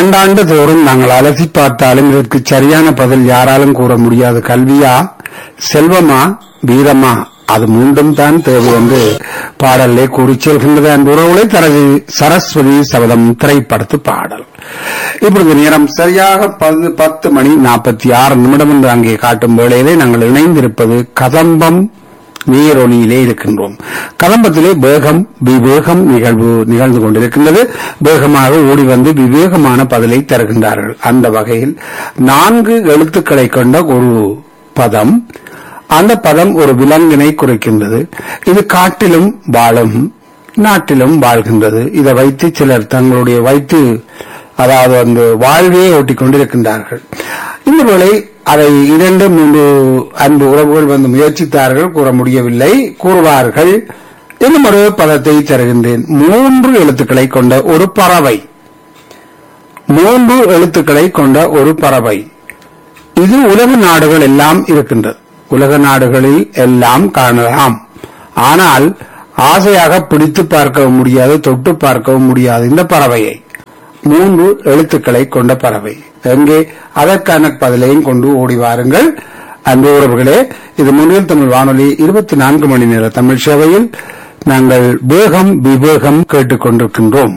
ஆண்டாண்டு தோறும் நாங்கள் அலசி பார்த்தாலும் இதற்கு சரியான பதில் யாராலும் கூற முடியாது கல்வியா செல்வமா வீரமா அது மூன்றும் தான் தேவை என்று பாடலே கூறி செல்கின்றது அன்பு உறவுகளை தனது சரஸ்வதி சபதம் திரைப்படத்து பாடல் இப்பொழுது நேரம் சரியாக பத்து- பத்து மணி நாற்பத்தி ஆறு நிமிடம் என்று அங்கே காட்டும் வேளையிலே நாங்கள் இணைந்திருப்பது கதம்பம் நீரொலியிலே இருக்கின்றோம் கதம்பத்திலே வேகம் விவேகம் நிகழ்வு நிகழ்ந்து கொண்டிருக்கின்றது வேகமாக ஓடி வந்து விவேகமான பதிலை தருகின்றார்கள் அந்த வகையில் நான்கு எழுத்துக்களை கொண்ட ஒரு பதம் அந்த பதம் ஒரு விலங்கினை குறிக்கின்றது இது காட்டிலும் வாழும் நாட்டிலும் வாழ்கின்றது இதை வைத்து சிலர் தங்களுடைய வைத்து அதாவது அந்த வாழ்வையே ஓட்டிக் கொண்டிருக்கின்றார்கள் இந்த வேளை அதை இரண்டு மூன்று அன்பு உறவுகள் வந்து முயற்சித்தார்கள் கூற முடியவில்லை கூறுவார்கள் இன்னும் ஒரு பதத்தை தருகின்றேன் மூன்று எழுத்துக்களை கொண்ட ஒரு பறவை மூன்று எழுத்துக்களை கொண்ட ஒரு பறவை இது உலக நாடுகள் எல்லாம் இருக்கின்றது உலக நாடுகளில் எல்லாம் காணலாம் ஆனால் ஆசையாக பிடித்து பார்க்கவும் முடியாது தொட்டு பார்க்கவும் முடியாது இந்த பறவையை மூன்று எழுத்துக்களை கொண்ட பறவை எங்கே அதற்கான பதிலையும் கொண்டு ஓடி வாருங்கள் அன்பு உறவுகளே இது முன்னில் தமிழ் வானொலி இருபத்தி நான்கு மணி நேர தமிழ் சேவையில் நாங்கள் வேகம் விவேகம் கேட்டுக் கொண்டிருக்கின்றோம்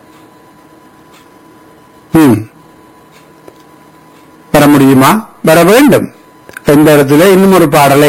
ம். வர முடியுமா வர வேண்டும் எந்த இடத்துல இன்னும் ஒரு பாடலை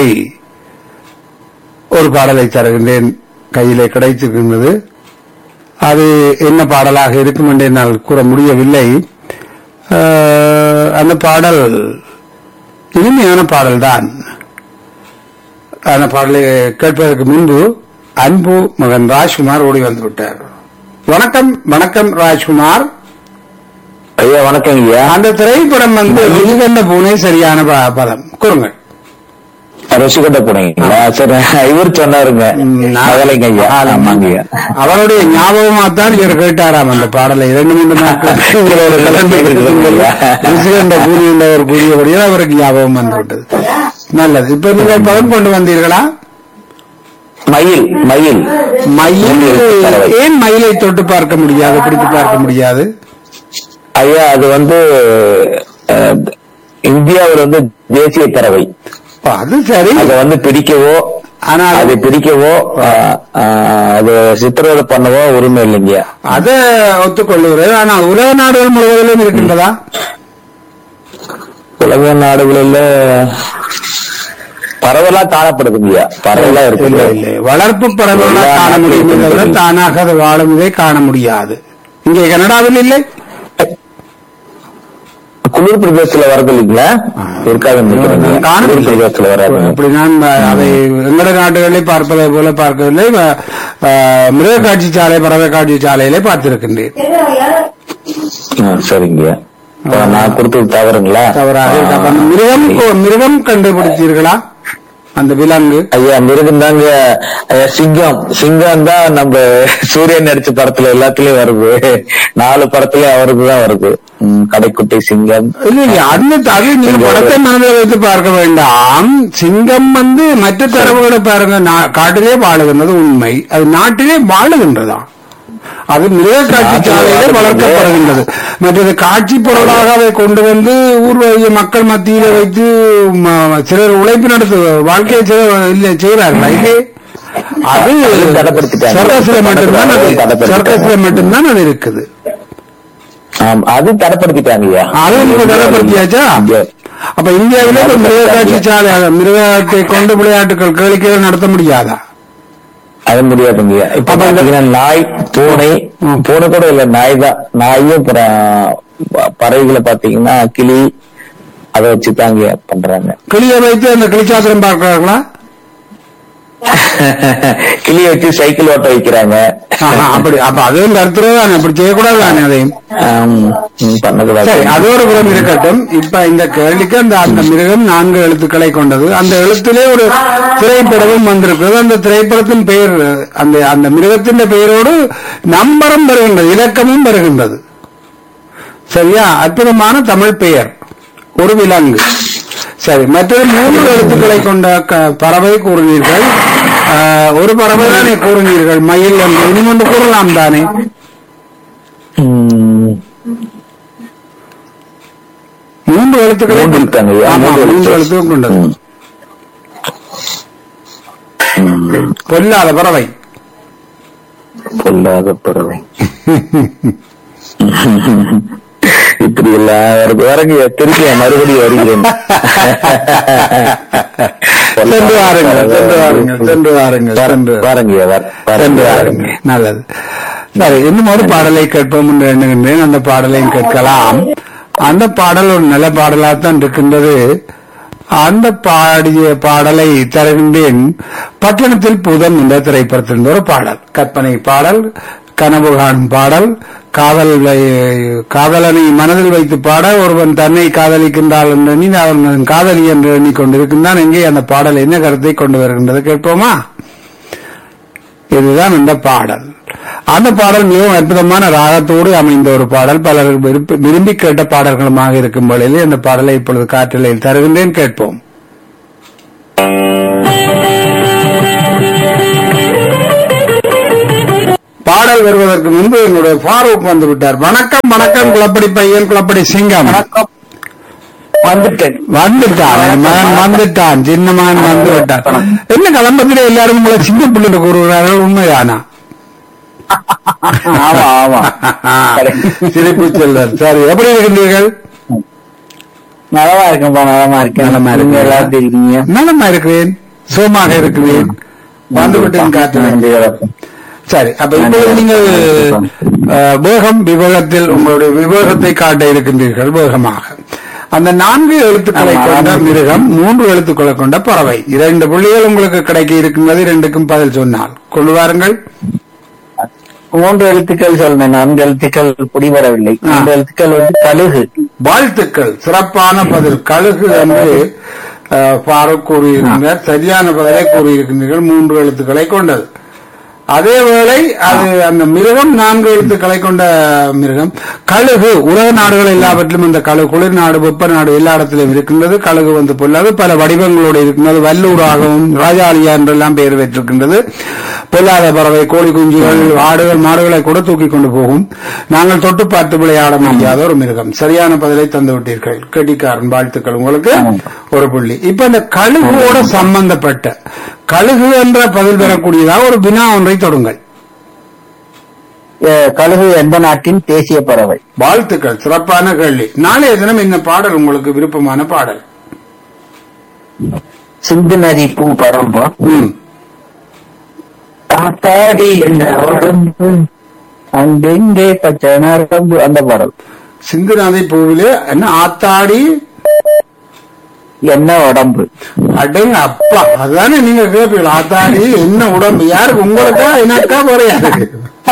ஒரு பாடலை தருகின்றேன் கையிலே கிடைத்திருக்கின்றது அது என்ன பாடலாக இருக்கும் என்று என்னால் கூற முடியவில்லை அஹ், அந்த பாடல் இனிமையான பாடல்தான் அந்த பாடலை கேட்பதற்கு முன்பு அன்பு மகன் ராஜ்குமார் ஓடி வந்து விட்டார் வணக்கம் வணக்கம் ராஜ்குமார் ஐயா வணக்கம் ஐயா அந்த திரைப்படம் வந்து விழுகண்ட பூனை சரியான ப- பதம் கூறுங்கள் ருசிகட்ட போனீங்களா சரி இவர் சொன்னாருங்க மகளைங்க ஐயா ஆமாங்க ஐயா அவருடைய ஞாபகமாத்தான் இவர் கேட்டாராம் அந்த பாடலை இரண்டு மூன்று நாட்கள் உங்களோட கலந்து இருக்குதுங்க. ருசிகண்ட பூனை என்றவர் கூறியபடியால் அவருக்கு ஞாபகம் வந்து விட்டது நல்லது இப்ப நீங்கள் பதம் கொண்டு வந்தீர்களா மயில் மயில் மயில் ஏன் மயிலை தொட்டு பார்க்க முடியாது பிடித்து பார்க்க முடியாது ஐயா அது வந்து அஹ், இந்தியாவில் வந்து தேசிய பறவை ஓ, அது சரி அதை வந்து பிடிக்கவோ ஆனால் அதை பிடிக்கவோ அஹ், அஹ், அது சித்திரவதை பண்ணவோ உரிமை இல்லைங்க அதை ஒத்துக்கொள்ளுகிறேன் ஆனால் உலக நாடுகள் முழுவதிலும் இருக்கின்றதா உலக நாடுகளில் பறவைலா காணப்படுதுங்கய்யா பறவைலா இல்லை இருக்குது இல்லை வளர்ப்பு பறவைகளாக காண முடியுமே தவிர தானாக அது வாழும் இதை காண முடியாது இங்கே கனடாவில் இல்லை குளிர் பிரதேசத்துல வரது இல்லைங்களா இருக்காது நினைக்கிறேங்க காணவில்லை. குளிர் பிரதேசத்துல வராது அப்படி நான் அதை எங்கட நாடுகளிலே பார்ப்பதை போல பார்க்கவில்லை வ- ஆஹ், மிருக காட்சி சாலை பறவை காட்சி சாலையிலே பார்த்திருக்கின்றேன் ஆ, சரிங்க அப்ப நான் கொடுத்தது தவறுங்களா தவறாக இருக்கு. அப்ப அந்த மிருகம் மிருகம் கண்டுபிடித்தீர்களா அந்த விலங்கு ஐயா மிருகம் தாங்க ஐயா, சிங்கம் சிங்கம் தான் நம்ம சூரியன் நடிச்ச படத்துல எல்லாத்துலயும் வருது நாலு படத்துல அவருக்கு தான் வருது ம், கடைக்குட்டி சிங்கம் இல்ல இல்ல அந்த அது நீங்க படத்தை மனதில் வைத்து பார்க்க வேண்டாம் சிங்கம் வந்து மற்ற தரவுகளை பாருங்க நா- காட்டிலே வாழுகின்றது உண்மை அது நாட்டிலே வாழுகின்றதா அது மிருக காட்சி சாலையிலே வளர்க்கப்படுகின்றது மற்றது காட்சி பொருளாக அதை கொண்டு வந்து ஊர் வழிய மக்கள் மத்தியில வைத்து ம- சிலர் உழைப்பு நடத்து வாழ்க்கையை செய்ய- இல்லை செய்கிறார்களா இல்லை அது அது தடைப்படுத்திட்டாங்க. சர்க்கஸ்ல மட்டும்தான் அது தடைப்படுத்திட்டாங்க. சர்க்கஸ்ல மட்டும்தான் அது இருக்குது ஆம், அது தடைப்படுத்திட்டாங்க ஐயா அது இப்ப தடைப்படுத்தியாச்சா இங்க. அப்ப இந்தியாவிலே இப்ப மிருக காட்சி சாலை அத மிருகத்தை கொண்டு விளையாட்டுகள் கேளிக்கைகள் நடத்த முடியாதா அது முடியாதுங்க இப்ப அப்ப இந்த- பாத்தீங்கன்னா நாய் பூனை ம். பூனை கூட இல்ல நாய் தான் நாயும் அப்புறம் ப- பறவைகளை பாத்தீங்கன்னா கிளி அதை வச்சுதாங்க பண்றாங்க கிளியை வைத்து அந்த கிளிச்சாத்திரம் பார்க்கிறார்களா கிளியை வச்சு சைக்கிள் ஓட்ட வைக்கிறாங்க ஆஹா, அப்படி அப்ப அதுவும் கருத்துறது தானே அப்படி செய்யக்கூடாது தானே அதையும் ஆம், ம், பண்ணக்கூடாது சரி அது ஒரு புறம் இருக்கட்டும் இப்ப இந்த கேள்விக்கு அந்த அந்த மிருகம் நான்கு எழுத்துக்களை கொண்டது அந்த எழுத்திலே ஒரு திரைப்படமும் வந்திருக்கிறது அந்த திரைப்படத்தின் பெயர் அந்த அந்த மிருகத்தின் பெயரோடு நம்பரும் வருகின்றது இலக்கமும் வருகின்றது சரியா அற்புதமான தமிழ் பெயர் ஒரு விலங்கு சரி மற்றது மூன்று எழுத்துக்களை கொண்ட க- பறவை கூறினீர்கள் ஆஹ், ஒரு பறவை தானே கூறினீர்கள் மயில் என்று இன்னும் ஒன்று கூறலாம் தானே ம், மூன்று எழுத்துக்களை மூன்று எழுத்தாங்க ஐயா, ஆமா, மூன்று மூன்று எழுத்து. எழுத்துக்கள் கொண்டது ம். ம். பொல்லாத பறவை பொல்லாத பறவை இப்படி எல்லாம் வரங்க திருப்பி மறுபடியும் வருகிறேன் சென்று வாருங்கள் சென்று வாருங்கள் சென்று வாருங்கள் சென்று பாருங்க சென்று வாருங்கள் நல்லது சரி இன்னும் ஒரு பாடலை கேட்போம் என்று எண்ணுகின்றேன் அந்த பாடலையும் கேட்கலாம் அந்த பாடல் ஒரு நல்ல பாடலாகத்தான் இருக்கின்றது அந்த பாடிய பாடலை தருகின்றேன் பட்டணத்தில் புதன் என்ற திரைப்படத்திலிருந்து ஒரு பாடல் கற்பனை பாடல் கனவு காணும் பாடல் காதல் வை- காதலனை மனதில் வைத்து பாட ஒருவன் தன்னை காதலிக்கின்றாள் என்று எண்ணி அவன் காதலி என்று எண்ணிக்கொண்டிருக்கின்றான் எங்கே அந்த பாடல் என்ன கருத்தை கொண்டு வருகின்றது கேட்போமா இதுதான் இந்த பாடல் அந்த பாடல் மிகவும் அற்புதமான ராகத்தோடு அமைந்த ஒரு பாடல் பலர் விருப்ப- விரும்பி கேட்ட பாடல்களுமாக இருக்கும் வேளையிலே அந்த பாடலை இப்பொழுது காற்றலையில் தருகின்றேன் கேட்போம் பாடல் வருவதற்கு முன்பு என்னுடைய ஃபாரூக் வந்து விட்டார் வணக்கம் வணக்கம் குளப்படி பையன் குளப்படி சிங்கம் வணக்கம் வந்துட்டேன் வந்துட்டான் என் மகன் வந்துட்டான் சின்ன மகன் வந்து விட்டான் என்ன கிளம்பத்திலே எல்லாரும் உங்களை சின்ன பிள்ளை கூறுகிறார்கள் உண்மைதானா ஆமா ஆமா சிரிப்பு செல்வர் சரி எப்படி இருக்கின்றீர்கள் நலமா இருக்கேன்பா நலமா இருக்கேன் நலமா நீங்க இருக்கீங்களா? எல்லாரும் எப்படி இருக்கீங்க நலமா இருக்கிறேன் சுகமாக இருக்கிறேன் வந்து விட்டேன் காற்று நன்றி வணக்கம். சரி அப்ப இப்பொழுது நீங்கள் அஹ், வேகம் விவேகத்தில் உங்களுடைய விவேகத்தை காட்ட இருக்கின்றீர்கள் வேகமாக அந்த நான்கு எழுத்துக்களை ஆமா. கொண்ட மிருகம் மூன்று எழுத்துக்களை கொண்ட பறவை இரண்டு புள்ளிகள் உங்களுக்கு கிடைக்க இருக்கின்றது இரண்டுக்கும் பதில் சொன்னால் கொண்டு வாருங்கள் மூன்று எழுத்துக்கள் சொன்னேன் நான்கு எழுத்துக்கள் பிடிபடவில்லை மூன்று எழுத்துக்கள் வந்து கழுகு வாழ்த்துக்கள் சிறப்பான பதில் கழுகு என்று அஹ், ஃபாரூக் கூறியிருக்கின்றார் சரியான பதிலை கூறியிருக்கின்றீர்கள் மூன்று எழுத்துக்களை கொண்டது அதே வேளை அது அந்த மிருகம் நான்கு எழுத்துக்களை கொண்ட மிருகம் கழுகு உலக நாடுகள் எல்லாவற்றிலும் இந்த கழுகு குளிர் நாடு வெப்ப நாடு எல்லா இடத்திலும் இருக்கின்றது கழுகு வந்து பொல்லாது பல வடிவங்களோடு இருக்கின்றது வல்லூராகவும் ராஜாளியா என்றெல்லாம் பெயர் பெற்றிருக்கின்றது பொல்லாத பறவை கோழி குஞ்சுகள் ஆடுகள் மாடுகளை கூட தூக்கி கொண்டு போகும் நாங்கள் தொட்டு பார்த்து விளையாட முடியாத ஒரு மிருகம் சரியான பதிலை தந்து விட்டீர்கள் கெட்டிக்காரன் வாழ்த்துக்கள் உங்களுக்கு ஒரு புள்ளி இப்ப இந்த கழுகுவோட சம்பந்தப்பட்ட கழுகு என்ற பதில் பெறக்கூடியதாக ஒரு வினா ஒன்றை தொடுங்கள் அஹ், கழுகு எந்த நாட்டின் தேசிய பறவை வாழ்த்துக்கள் சிறப்பான கேள்வி நாளைய தினம் இந்த பாடல் உங்களுக்கு விருப்பமான பாடல் சிந்து நதி பூ பறம்பா ம். காத்தாடி என்ன உடம்பு அங்கெங்கே பச்சை நரம்பு அந்த பாடல் சிந்துநாதை பூவிலே என்ன ஆத்தாடி என்ன உடம்பு அடங்க அப்பா அதுதானே நீங்க கேட்பீங்க ஆத்தாடி என்ன உடம்பு யாருக்கு உங்களுக்கா எனக்கா வேற யாருக்கு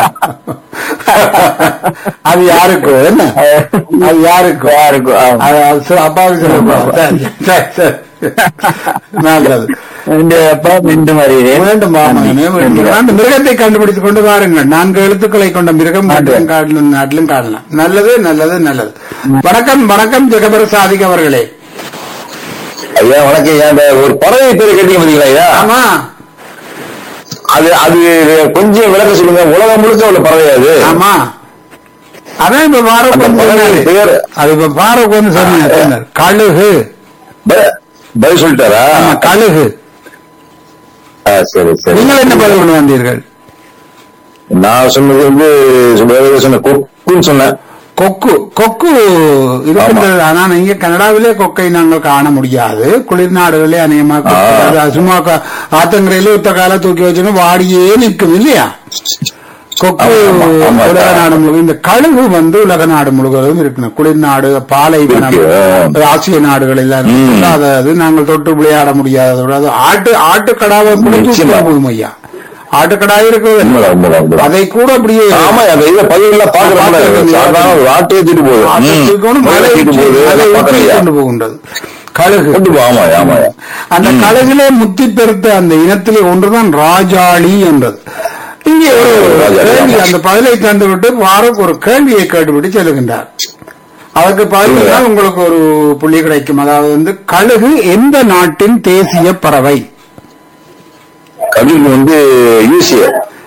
அது யாருக்கு என்ன அது யாருக்கு யாருக்கும் ஆமா. அது அது சரி, அப்பாவுக்கு சொல்லுங்க சரி, சரி, சரி. நல்லது இந்த அப்பா மீண்டும் வருகிறேன் வேண்டும் மாமகனே வேண்டும். அந்த மிருகத்தை கண்டுபிடித்துக் கொண்டு வாருங்கள் நான்கு எழுத்துக்களை கொண்ட மிருகம் நாட்டிலும் காட்டிலும் நாட்டிலும் காணலாம் நல்லது நல்லது நல்லது வணக்கம் வணக்கம் ஜெகபர சாதிக் அவர்களே ஐயா வணக்கம் ஐயா இந்த ஒரு பறவை பேர் கேட்டீங்க பாத்தீங்களா ஐயா ஆமா அது அது கொஞ்சம் விளக்க சொல்லுங்க உலகம் முழுக்க உள்ள பறவை அது ஆமா அதான் இப்ப பாரூக் அந்த வந்து பறவை சொன்னாரு. பேர் அது இப்ப பாரூக் வந்து சொன்னார் சொன்னார். கழுகு ப- பதில் சொல்லிட்டாரா ஆமா, கழுகு ஆ, சரி சரி நீங்கள் என்ன பதில் கொண்டு வந்தீர்கள் நான் சொன்னது வந்து சொன்ன- சொன்ன கொக்குன்னு சொன்னேன் கொக்கு கொக்கு இருக்கின்றது ஆனா இங்க கனடாவிலே கொக்கை நாங்கள் காண முடியாது குளிர் நாடுகளே அநேகமா கொக்கு. ஆ. அது சும்மா க- ஆத்தங்கரையில ஒத்த கால தூக்கி வச்சுன்னு வாடியே நிற்கும் இல்லையா கொக்கு ஆமா, ஆமா. உலக நாடு முழுவதும் இந்த கழுகு வந்து உலக நாடு முழுவதும் இருக்கணும் குளிர் நாடு பாலைவனம் இருக்கு. ஆசிய நாடுகள் எல்லாம் இருக்கு. அதாவது நாங்கள் தொட்டு விளையாட முடியாததோட அது ஆட்டு ஆட்டுக்கடாவை கூட தூக்கி நிச்சயமா. போகும் ஐயா ஆட்டுக்கடா இருக்கிறது உண்மைதான், உண்மைதான், உண்மைதான். அதை கூட அப்படியே ஆமா அந்த இதை பதிவுல பாக்குறோம் சாதாரண ஒரு ஆட்டையே தூக்கிட்டு போகுது ம். ஆட்டுக்கோணும் மலை தூக்கிட்டு உச்சி- போகுது மலை நான் உச்சியை பார்க்கலையா? கொண்டு போகின்றது கழுகு கொண்டு போ ஆமா ஆமா அந்த கழுகிலே முத்தி பெருத்த அந்த இனத்திலே ஒன்றுதான் ராஜாளி என்றது இங்கே ஒரு ராஜாளி, கேள்வி ஆமா. அந்த பதிலை தந்துவிட்டு வாரக்கு ஒரு கேள்வியை கேட்டுவிட்டு செல்கின்றார் அதற்கு பதில் தான் உங்களுக்கு ஒரு புள்ளி கிடைக்கும் அதாவது வந்து கழுகு எந்த நாட்டின் தேசிய பறவை கவின் வந்து யூசிய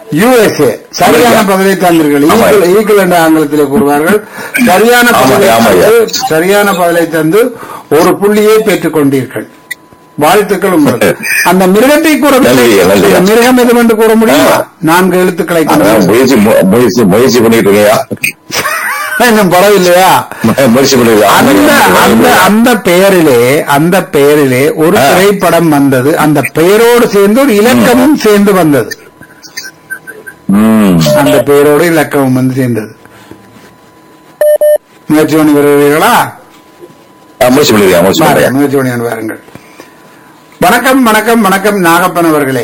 யுஎஸ்ஏ சரியான பதிலை தந்தீர்கள் ஆமா. ஈக்குவல் ஈக்குவல் என்ற ஆங்கிலத்திலே கூறுவார்கள் சரியான ஆமா, பதிலை ஆமா, ஐயா. தந்து சரியான பதிலை தந்து ஒரு புள்ளியை பெற்றுக் கொண்டீர்கள் வாழ்த்துக்கள் உங்களுக்கு அந்த மிருகத்தை கூறவில்லை நன்றி, நன்றி. அந்த மிருகம் எது என்று கூற முடியுமா ஆ. நான்கு எழுத்துக்களை கொண்டு. அதான் முயற்சி மு- முயற்சி முயற்சி பண்ணிட்டு இருக்கீங்க இன்னும் பரவாயில்லையா முயற்சி பண்ணிருக்கீங்க அந்த அந்த அந்த பெயரிலே அந்த பெயரிலே ஒரு ஆ. திரைப்படம் வந்தது அந்த பெயரோடு சேர்ந்து ஒரு இலக்கமும் சேர்ந்து வந்தது ம். அந்த பெயரோடு இலக்கமும் வந்து சேர்ந்தது முயற்சி பண்ணி வருவீர்களா ஆ, முயற்சி பண்ணிருக்கேன் முயற்சி பாருங்க, பண்றேன் முயற்சி பண்ணி வாருங்கள் வணக்கம் வணக்கம் வணக்கம் நாகப்பன் அவர்களே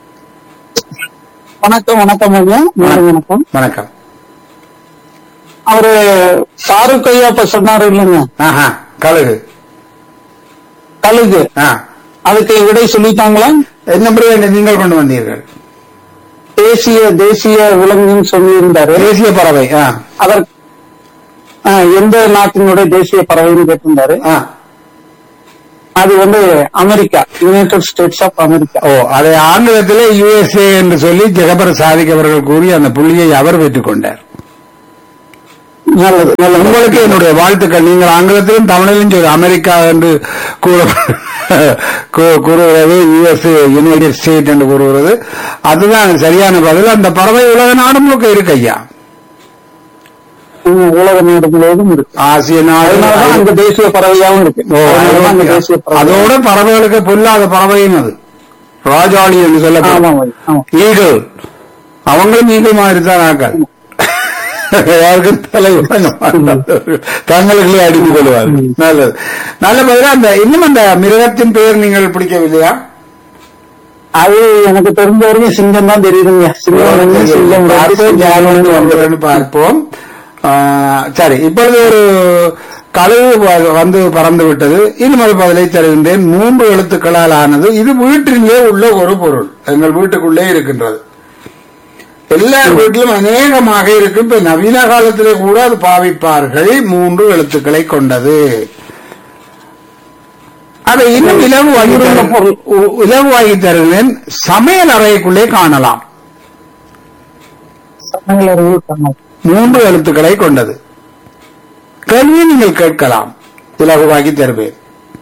வணக்கம் வணக்கம் ஐயா மீண்டும் வணக்கம் வணக்கம் அவரு ஃபாரூக் ஐயா இப்ப சொன்னாரு இல்லைங்க ஆஹா கழுகு கழுகு ஆ அதுக்கு விடை சொல்லிட்டாங்களா என்ன முறை நீங்கள் கொண்டு வந்தீர்கள் தேசிய தேசிய விலங்குன்னு சொல்லியிருந்தாரு தேசிய பறவை ஆ அதற்கு ஆ, எந்த நாட்டினுடைய தேசிய பறவைன்னு கேட்டிருந்தாரு ஆ அது வந்து America United States of America ஓ அதை ஆங்கிலத்திலே யுஎஸ்ஏ என்று சொல்லி ஜெகபர் சாதிக் அவர்கள் கூறி அந்த புள்ளியை அவர் பெற்றுக் கொண்டார் நல்லது நல்லது உங்களுக்கு என்னுடைய வாழ்த்துக்கள் நீங்கள் ஆங்கிலத்திலும் தமிழிலும் சொல்லி அமெரிக்கா என்று கூற கூ- கூறுகிறது யுஎஸ் யுனைடெட் ஸ்டேட் என்று கூறுகிறது அதுதான் சரியான பதில் அந்த பறவை உலக நாடு முழுக்க இருக்கு ஐயா ம், உலக நாடு முழுவதும் இருக்கு ஆசிய நாடு அதனாலதான் அங்க தேசிய பறவையாவும் இருக்கு ஓ, அதனாலதான் அங்க தேசிய பறவை அதோட பறவைகளுக்கு பொல்லாத பறவையும் அது ராஜாளி என்று ஆமா சொல்லப்படும் ஐயா, ஆமா ஈகிள் அவங்களும் ஈகிள் மாதிரி தான் ஆக்கள் யாருக்கும் தலை வணங்க மாட்டார்கள். தங்களுக்குள்ளே அடித்துக் கொள்வார்கள் நல்லது நல்ல பதிலா அந்த இன்னும் அந்த மிருகத்தின் பெயர் நீங்கள் பிடிக்கவில்லையா அது எனக்கு தெரிஞ்ச வரைக்கும் சிங்கம் தான் தெரியுதுங்க சிங்கம் ஒண்ணு, சிங்கம் ரெண்டு, பார்ப்போம், சிங்கம் யார் மூணு வந்து வந்து வந்ததுன்னு பார்ப்போம் ஆ, சரி இப்பொழுது ஒரு கழுகு வ- வந்து பறந்து விட்டது இன்னும் ஒரு பதிலை தருகின்றேன் மூன்று எழுத்துக்களால் ஆனது இது வீட்டிலே உள்ள ஒரு பொருள் எங்கள் வீட்டுக்குள்ளே இருக்கின்றது எல்லா வீட்டிலும் அநேகமாக இருக்கும் இப்ப நவீன காலத்திலே கூட அது பாவிப்பார்கள் மூன்று எழுத்துக்களை கொண்டது அதை இன்னும் இலகுவாகி தரு- உ- இலகுவாகி தருகிறேன் சமையல் அறைக்குள்ளே காணலாம் சமையல் அறிவு பண்ணலாம். மூன்று எழுத்துக்களை கொண்டது கேள்வியை நீங்கள் கேட்கலாம் இலகுவாகி தருவேன்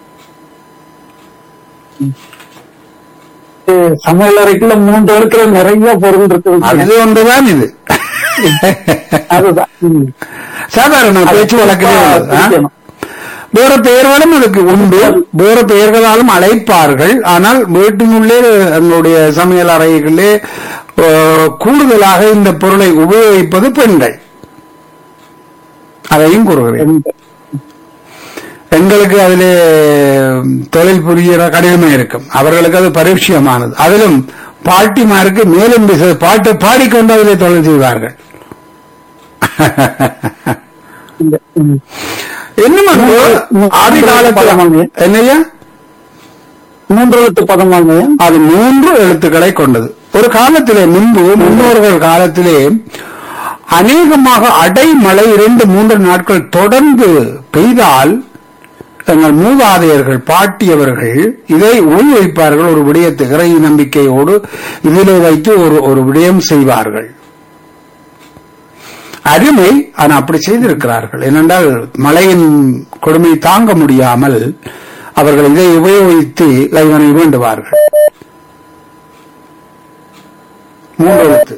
இது சமையல் அறைக்குள்ள மூன்று எழுத்துல நிறைய பொருள் இருக்குது அது ஒன்றுதான் இது அதுதான் ம். சாதாரண பேச்சு வழக்கிலே உள்ளது, ஆ? பிடிக்கணும். வேற பெயர்களும் அதுக்கு உண்டு வேற பெயர்களாலும் அழைப்பார்கள் ஆனால் வீட்டினுள்ளே எங்களுடைய சமையல் அறைகளிலே ஆ, கூடுதலாக இந்த பொருளை உபயோகிப்பது பெண்கள் அதையும் கூறுகிறேன் எந்த- எங்களுக்கு அதிலே தொழில் புரிகிற கடினமே இருக்கும் அவர்களுக்கு அது பரிட்சயமானது அதிலும் பாட்டிமாருக்கு மேலும் விச- பாட்டு பாடிக்கொண்டு அதிலே தொழில் செய்வார்கள் இந்த, ம். இன்னும் அங்கு ஆதி காலத்தில் என்னையா மூன்று எழுத்து பதம் வாங்க அது மூன்று எழுத்துக்களை கொண்டது ஒரு காலத்திலே முன்பு முன்னோர்கள் காலத்திலே அநேகமாக அடைமழை இரண்டு மூன்று நாட்கள் தொடர்ந்து பெய்தால் தங்கள் மூதாதையர்கள் பாட்டியவர்கள் இதை உள் வைப்பார்கள் ஒரு விடயத்தை இறை நம்பிக்கையோடு இதிலே வைத்து ஒரு ஒரு விடயம் செய்வார்கள் அருமை ஆனால் அப்படி செய்திருக்கிறார்கள் ஏனென்றால் மழையின் கொடுமை தாங்க முடியாமல் அவர்கள் இதை உபயோகித்து இறைவனை வேண்டுவார்கள் மூன்று எழுத்து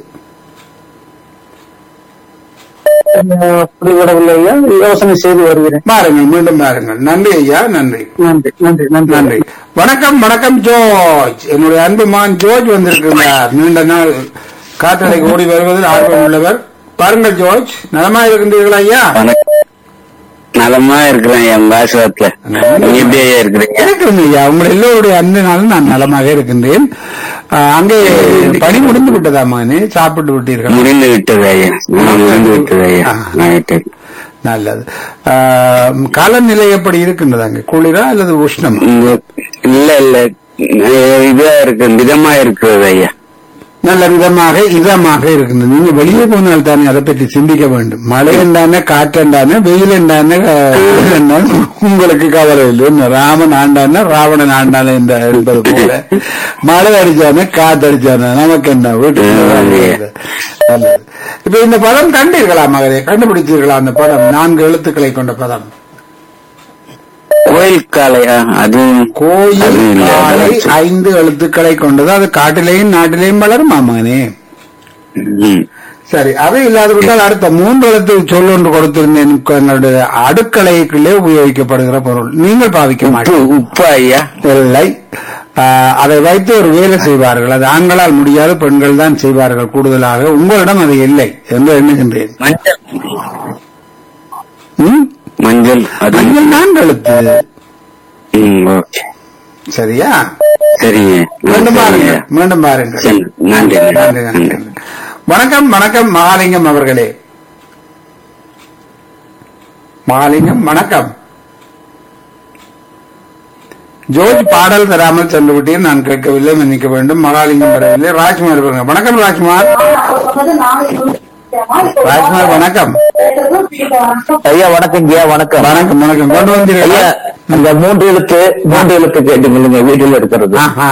அப்படி விடவில்லை ஐயா யோசனை செய்து வருகிறேன் பாருங்கள் மீண்டும் பாருங்கள் நன்றி ஐயா நன்றி நன்றி நன்றி நன்றி நன்றி வணக்கம் வணக்கம் ஜோர்ஜ் என்னுடைய அன்பு மகன் ஜோர்ஜ் வந்திருக்கிறார் நீண்ட நாள் காற்றலை ஓடி வருவதில் ஆர்வம் உள்ளவர் பாருங்கள் ஜோர்ஜ் நலமா இருக்கின்றீர்களா ஐயா நலமா இருக்கிறேன் என் பாசுவத்துல நீங்க எப்படி ஐயா இருக்கிறீங்க இருக்கிறேன் ஐயா உங்கள் எல்லோருடைய அன்பினாலும் நான் நலமாக இருக்கின்றேன் ஆஹ், அங்கே பணி முடிந்து விட்டதா மகனே சாப்பிட்டு விட்டீர்கள் முடிந்து விட்டது ஐயா முடிந்து விட்டது ஐயா நைட்டு நல்லது ஆஹ், காலநிலை எப்படி இருக்கின்றது அங்கே குளிரா அல்லது உஷ்ணம் இல்ல இல்ல இதா இருக்கு மிதமா இருக்கிறது ஐயா நல்ல விதமாக இதமாக இருக்கின்றது நீங்க வெளியே போனால் தானே அதை பற்றி சிந்திக்க வேண்டும் மழை என்றானே காற்றென்றானே வெயில் என்றானே அஹ், என்றானே உங்களுக்கு கவலை இல்லை என்ன ராமன் ஆண்டானே ராவணன் ஆண்டானே என்ற என்பது போல மழை அடிச்சானே காத்து அடிச்சானே நமக்கு என்ன வீட்டுக்கு நல்லது. இப்ப இந்த பதம் கண்டீர்களா மகளே கண்டுபிடித்தீர்களா அந்த பதம் நான்கு எழுத்துக்களை கொண்ட பதம் கோயில் காளையா அது கோயில் அது இல்ல. காலை ஐந்து எழுத்துக்களை கொண்டது அது காட்டிலேயும் நாட்டிலேயும் வளருமா மகனே ம். சரி அது இல்லாது விட்டால் அடுத்த மூன்று எழுத்து சொல் ஒன்று கொடுத்திருந்தேன் எங்களுடைய அடுக்கலைக்குள்ளே உபயோகிக்கப்படுகிற பொருள் நீங்கள் பாவிக்க உப்பு மாட்டீர்கள் உப்பு ஐயா இல்லை ஆஹ், அதை வைத்து ஒரு வேலை செய்வார்கள் அது ஆண்களால் முடியாது பெண்கள் தான் செய்வார்கள் கூடுதலாக உங்களிடம் அது இல்லை என்று எண்ணுகின்றேன் மஞ்சள் ம்? மஞ்சள் அது மஞ்சள் நான்கு எழுத்து ம், ஓகே சரியா சரிங்க மீண்டும் சரிங்க. பாருங்கள் மீண்டும் பாருங்கள் சரி, நன்றி நன்றி, நன்றி. நன்றி வணக்கம் வணக்கம் மகாலிங்கம் அவர்களே மகாலிங்கம் வணக்கம் ஜோர்ஜ் பாடல் தராமல் சென்று விட்டேன் நான் கேட்கவில்லை மன்னிக்க வேண்டும் மகாலிங்கம் வரவில்லை ராஜ்குமார் வருங்க வணக்கம் ராஜ்குமார் ராஜ்குமார் வணக்கம் ஐயா வணக்கம் ஐயா வணக்கம் வணக்கம் வணக்கம் கொண்டு வந்தீர்களா ஐயா அந்த மூன்று எழுத்து மூன்று எழுத்து கேட்டீங்க வீட்டில் இருக்கிறது ஆஹா.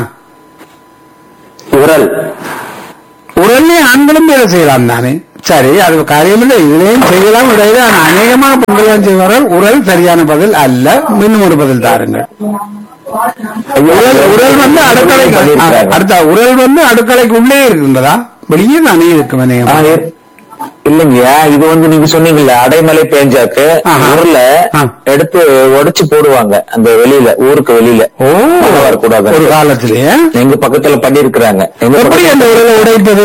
உரல் உடனே ஆண்களும் வேலை செய்யலாம் தானே சரி அது காரியம் இல்லை இதுலயும் செய்யலாம் இடையில ஆனா அநேகமாக பெண்கள் தான் செய்வார்கள் உரல் சரியான பதில் அல்ல இன்னும் ஒரு பதில் தாருங்கள் உரல் உரல் வந்து அடுக்கலைக்கு ஆ, அடுத்த உரல் வந்து அடுக்கலைக்கு உள்ளே இருக்கின்றதா வெளியே தானே இருக்கும் ஆ, அநேகமாக இரு- இல்லைங்கய்யா இது வந்து நீங்க சொன்னீங்கல்ல அடைமலை பேஞ்சாக்கு ஆஹா. ஊர்ல ஆ. எடுத்து உடைச்சு போடுவாங்க அந்த வெளியில ஊருக்கு வெளியில ஓ மழை வரக்கூடாது ஒரு காலத்திலேயே எங்க பக்கத்துல பண்ணிருக்கிறாங்க எங்க எப்படி பக்கத்துல- அந்த உரலை உடைப்பது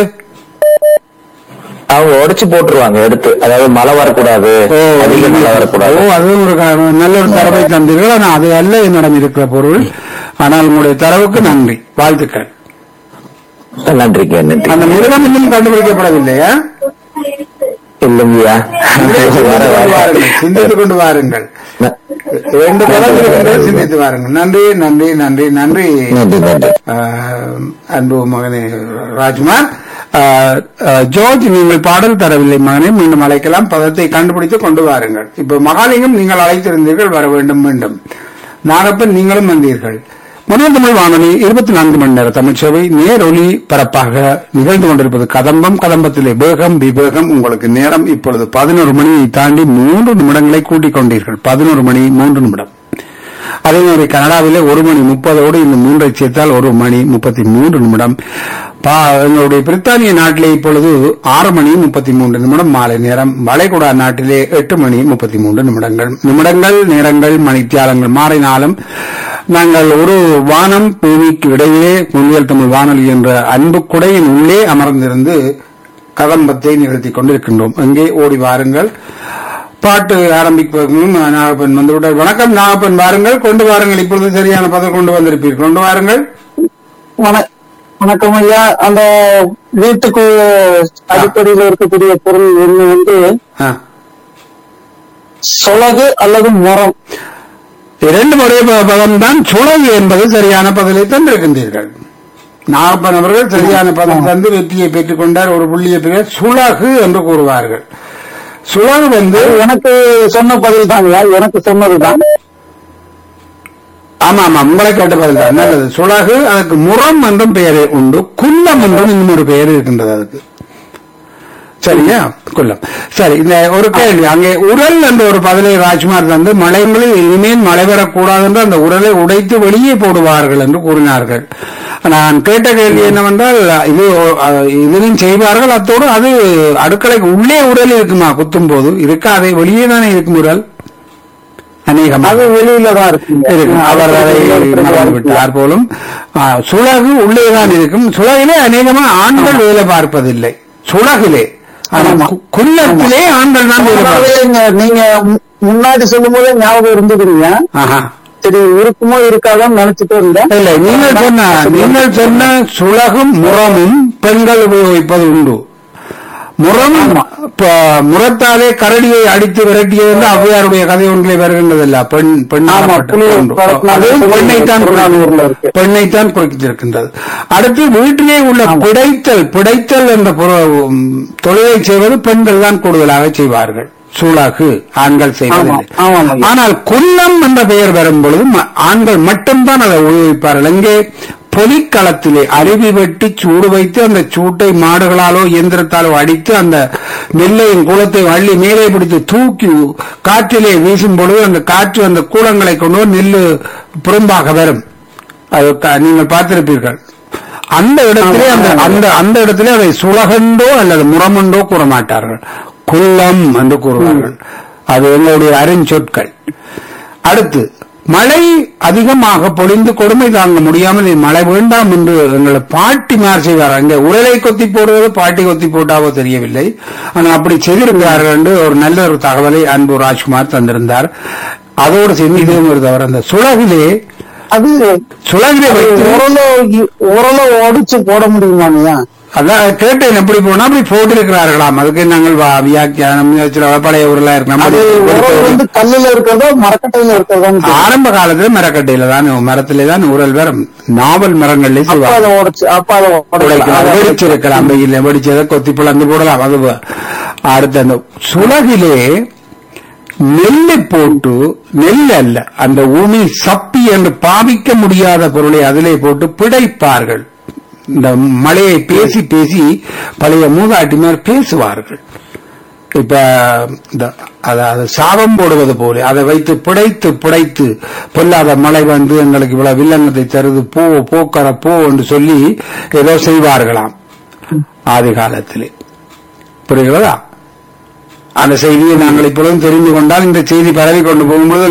அவங்க உடைச்சு போட்டுருவாங்க எடுத்து அதாவது மழை வரக்கூடாது ஓ அதிக மழை ஓ வரக்கூடாது அது ஒரு கா- நல்ல ஒரு தரவை தந்தீர்கள் ஆனால் அது அல்ல என்னிடம் இருக்கிற பொருள் ஆனால் உங்களுடைய தரவுக்கு நன்றி வாழ்த்துக்கள் நன்றிங்க நன்றி அந்த மிருகம் இன்னும் கண்டுபிடிக்கப்படவில்லையா இல்லைங்கய்யா சிந்தித்துக் வர, கொண்டு வர. வாருங்கள் சிந்தித்துக் கொண்டு வாருங்கள் ந- ரெண்டு படம் இருக்கின்றது சிந்தித்து வாருங்கள் நன்றி நன்றி நன்றி நன்றி நன்றி நன்றி ஆஹ், அன்பு மகனே ராஜ்குமார் ஆஹ், ஆஹ், ஜோர்ஜ் நீங்கள் பாடல் தரவில்லை மகனே மீண்டும் அழைக்கலாம் பதத்தை கண்டுபிடித்து கொண்டு வாருங்கள் இப்ப மகாலிங்கம் நீங்கள் அழைத்திருந்தீர்கள் வர வேண்டும் மீண்டும் நாகப்பன் நீங்களும் வந்தீர்கள் முதல் தமிழ் வானொலி இருபத்தி நான்கு மணி நேர தமிழ்ச்சேவை நேரொலி பரப்பாக நிகழ்ந்து கொண்டிருப்பது கதம்பம் கதம்பத்திலே வேகம் விவேகம் உங்களுக்கு நேரம் இப்பொழுது பதினோரு மணியை தாண்டி மூன்று நிமிடங்களை கூட்டிக் கொண்டீர்கள் பதினோரு மணி மூன்று நிமிடம் அதே மாதிரி கனடாவிலே ஒரு மணி முப்பதோடு இந்த மூன்றை சேர்த்தால் ஒரு மணி முப்பத்தி மூன்று நிமிடம் பா- எங்களுடைய பிரித்தானிய நாட்டிலே இப்பொழுது ஆறு மணி முப்பத்தி மூன்று நிமிடம் மாலை நேரம் வளைகுடா நாட்டிலே எட்டு மணி முப்பத்தி மூன்று நிமிடங்கள் நிமிடங்கள் நேரங்கள் மணித்தியாலங்கள் மாறினாலும் நாங்கள் ஒரு வானம் பூமிக்கு இடையே முன்னியல் தமிழ் வானொலி என்ற அன்பு குடையின் உள்ளே அமர்ந்திருந்து கதம்பத்தை நிகழ்த்திக் கொண்டிருக்கின்றோம் அங்கே ஓடி வாருங்கள் பாட்டு ஆரம்பிப்பதற்கும் நாகப்பன் வந்துவிட்டார் வணக்கம் நாகப்பன் வாருங்கள் கொண்டு வாருங்கள் இப்பொழுது சரியான பதில் கொண்டு வந்திருப்பீர்கள் கொண்டு வாருங்கள் வண- வணக்கம் ஐயா அந்த வீட்டுக்கு அடிப்படையில் இருக்கக்கூடிய பொருள் ஒண்ணு வந்து ஆ. சொலகு அல்லது முறம் இரண்டு முறை பதம் தான் சுழகு என்பது சரியான பதிலை தந்திருக்கின்றீர்கள் நாகப்பன் அவர்கள் சரியான பதம் தந்து வெற்றியை பெற்றுக் கொண்டார் ஒரு புள்ளியை பெற சுழகு என்று கூறுவார்கள் சுழகு வந்து எனக்கு சொன்ன பதில் தான் ஐயா எனக்கு சொன்னதுதான் ஆமா ஆமா உங்களை கேட்ட பதில் தான் நல்லது சுழகு அதுக்கு முறம் என்றும் பெயர் உண்டு குல்லம் என்றும் இன்னும் ஒரு பெயர் இருக்கின்றது அதுக்கு சரியா குல்லம் சரி இந்த ஒரு கேள்வி அங்கே உரல் என்ற ஒரு பதிலை ராஜ்குமார் தந்து மலைகளில் இனிமேல் மழை வரக்கூடாது என்று அந்த உரலை உடைத்து வெளியே போடுவார்கள் என்று கூறினார்கள் நான் கேட்ட கேள்வி என்னவென்றால் இது அஹ், இதிலும் செய்வார்கள் அத்தோடு அது அடுக்கலைக்கு உள்ளே உரல் இருக்குமா குத்தும் போது இருக்காதே வெளியே தானே இருக்கும் உரல் அநேகமாக அது வெளியில தான் இருக்குங்க இருக்கும் அவர் அதை மறந்து விட்டார் போலும் ஆ, சுழகு உள்ளேதான் இருக்கும் சுழகிலே அநேகமா ஆண்கள் வேலை பார்ப்பதில்லை சுழகிலே ஆனா ஆமா. கு- குள்ளத்திலே ஆண்கள் தான் வேலை அதாவது பார்ப்பது இங்க நீங்க மு- முன்னாடி சொல்லும் போதே ஞாபகம் இருந்ததுங்க ஆஹா சரி இருக்குமோ இருக்காதான்னு நினைச்சிட்டு இருந்தேன் இல்லை நீங்கள் சொன்ன நீங்கள் சொன்ன சுழகும் முறமும் பெண்கள் உபயோகிப்பது உண்டு முறம் ப- முரத்தாலே கரடியை அடித்து விரட்டியது என்று ஔவையாருடைய கதை ஒன்றிலே வருகின்றதல்ல பெண் பெண்ணாகப்பட்ட புலி ஒன்று. பழக்கம் அதுவும் பெண்ணைத்தான் புறநானூறுல இருக்கு. பெண்ணைத்தான் குறித்திருக்கின்றது அடுத்து வீட்டிலே உள்ள பிடைத்தல் பிடைத்தல் என்ற புற- உம், தொழிலை செய்வது பெண்கள் தான் கூடுதலாக செய்வார்கள் சூளாகு ஆண்கள் செய்வதில்லை ஆமா, ஆமாம் ஐயா. ஆனால் குல்லம் என்ற பெயர் வரும் பொழுது ம- ஆண்கள் மட்டும்தான் அதை உபயோகிப்பார்கள் எங்கே பொலிக்களத்திலே அருவி வெட்டி சூடு வைத்து அந்த சூட்டை மாடுகளாலோ இயந்திரத்தாலோ அடித்து அந்த நெல்லையும் கூலத்தை அள்ளி மேலே பிடித்து தூக்கி காற்றிலே வீசும் பொழுது அந்த காற்று அந்த கூலங்களை கொண்டு வந்து நெல்லு புறம்பாக வரும் அது க- நீங்கள் பார்த்திருப்பீர்கள் அந்த இடத்திலே அந்த அந்த அந்த இடத்திலே அதை சுலகண்டோ அல்லது முரமண்டோ கூற மாட்டார்கள் குல்லம் என்று கூறுவார்கள் அது எங்களுடைய அருஞ்சொற்கள் அடுத்து மழை அதிகமாக பொழிந்து கொடுமை தாங்க முடியாமல் இது மழை வேண்டாம் என்று எங்களை பாட்டிமார் செய்வார் அங்கே உரலை கொத்தி போடுவது பாட்டி கொத்தி போட்டாவோ தெரியவில்லை ஆனால் அப்படி செய்திருக்கிறார்கள் என்று ஒரு நல்ல ஒரு தகவலை அன்பு ராஜ்குமார் தந்திருந்தார் அதோடு சேர்ந்து இதுவும் ஒரு தவறு அந்த சுலகிலே அது சுலகிலே வைத்து உரல உரல ஒடிச்சு போட முடியுமாங்கய்யா அதான் கேட்டேன் எப்படி போனா அப்படி போட்டிருக்கிறார்களாம் அதுக்கு நாங்கள் வா- வியாக்கியானம் சில பழைய ஊர்ல அது உரல் இருக்கு வந்து கல்லுல இருக்கிறதோ மரக்கட்டையில இருக்கிறதோ ஆரம்ப காலத்துல மரக்கட்டையில தான் மரத்திலே தான் உரல் வரும் நாவல் மரங்கள்ல அப்ப செய்வாங்க அதை உடைச்சு அப்ப அதை உடைக்கலாம் உடைக்கலாம். வெடிச்சிருக்கலாம் வெயில வெடிச்சதை கொத்தி பிளந்து போடலாம் அது வ- அடுத்து அந்த சுலகிலே நெல்லை போட்டு நெல் அல்ல அந்த உமி சப்பி என்று பாவிக்க முடியாத பொருளை அதிலே போட்டு பிடைப்பார்கள் இந்த மழையை பேசி பேசி பழைய மூதாட்டிமார் பேசுவார்கள் இப்ப இந்த அதாவது சாபம் போடுவது போல அதை வைத்து பிடைத்து பிடைத்து பொல்லாத மழை வந்து எங்களுக்கு இவ்வளவு வில்லங்கத்தை தருது போ போக்கற போ என்று சொல்லி ஏதோ செய்வார்களாம் ஆதி காலத்திலே புரிகிறதா அந்த செய்தியை நாங்கள் இப்பொழுதும் தெரிந்து கொண்டால் இந்த செய்தி பரவி கொண்டு போகும்போது